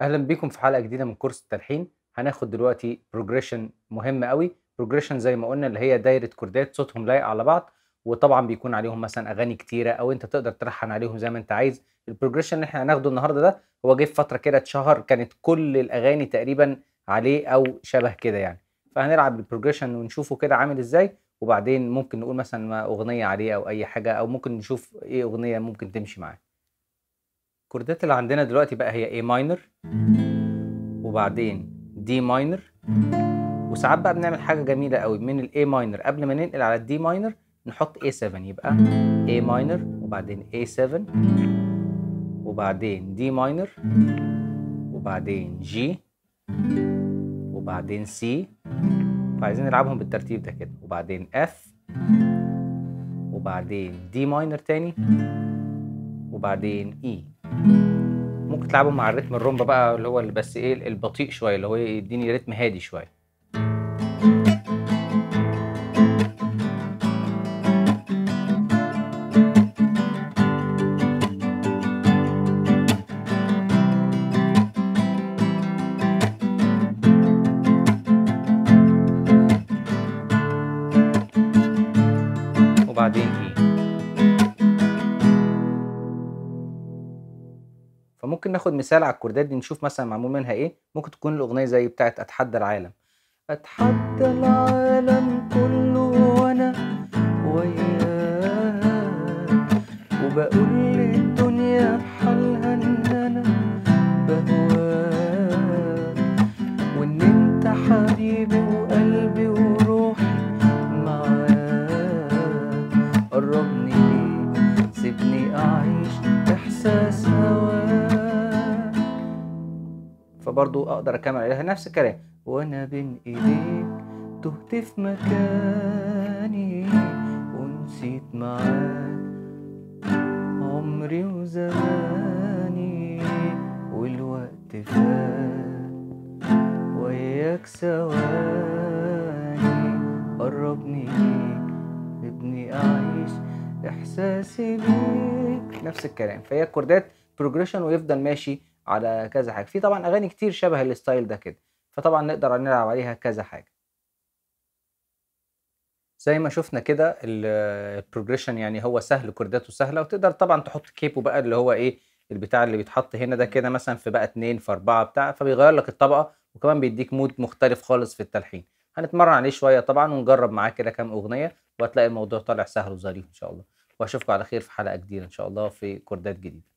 أهلا بيكم في حلقة جديدة من كورس التلحين هناخد دلوقتي بروجريشن مهم قوي بروجريشن زي ما قلنا اللي هي دايرة كوردات صوتهم لايق على بعض وطبعا بيكون عليهم مثلا أغاني كتيرة أو أنت تقدر تلحن عليهم زي ما أنت عايز البروجريشن اللي احنا هناخده النهارده ده هو جه في فترة كده اتشهر كانت كل الأغاني تقريبا عليه أو شبه كده يعني فهنلعب البروجريشن ونشوفه كده عامل ازاي وبعدين ممكن نقول مثلا ما أغنية عليه أو أي حاجة أو ممكن نشوف إيه أغنية ممكن تمشي معاه الكوردات اللي عندنا دلوقتي بقى هي A ماينر وبعدين D ماينر وساعات بقى بنعمل حاجة جميلة قوي من ال A ماينر قبل ما ننقل على ال D ماينر نحط A7 يبقى A ماينر وبعدين A7 وبعدين D ماينر وبعدين G وبعدين C فعايزين نلعبهم بالترتيب ده كده وبعدين F وبعدين D ماينر تاني وبعدين E ممكن تلعبهم مع الريتم الرومبا بقى اللي هو اللي بس ايه البطيء شويه اللي هو يديني رتم هادي شويه وبعدين ايه فممكن ناخد مثال على الكوردات دي نشوف مثلا معمول منها ايه ممكن تكون الاغنيه زي بتاعه اتحدى العالم اتحدى العالم كله وانا وياك وبقول للدنيا بحالها ان انا بهواك وان انت حبيبي وقلبي وروحي معاك قربني ليك سيبني اعيش احساس هواك فبرضو اقدر اكمل عليها نفس الكلام وانا بين ايديك تهت في مكاني ونسيت معاك عمري وزماني والوقت فات وياك ثواني قربني ليك ابني اعيش احساسي بيك نفس الكلام فهي الكوردات بروجريشن ويفضل ماشي على كذا حاجه في طبعا اغاني كتير شبه الستايل ده كده فطبعا نقدر نلعب عليها كذا حاجه زي ما شفنا كده البروجريشن يعني هو سهل كورداته سهله وتقدر طبعا تحط كيبو بقى اللي هو ايه البتاع اللي بيتحط هنا ده كده مثلا في بقى اتنين في اربعه بتاع فبيغير لك الطبقه وكمان بيديك مود مختلف خالص في التلحين هنتمرن عليه شويه طبعا ونجرب معاه كده كام اغنيه وهتلاقي الموضوع طالع سهل وظريف ان شاء الله واشوفكم على خير في حلقه جديده ان شاء الله في كوردات جديده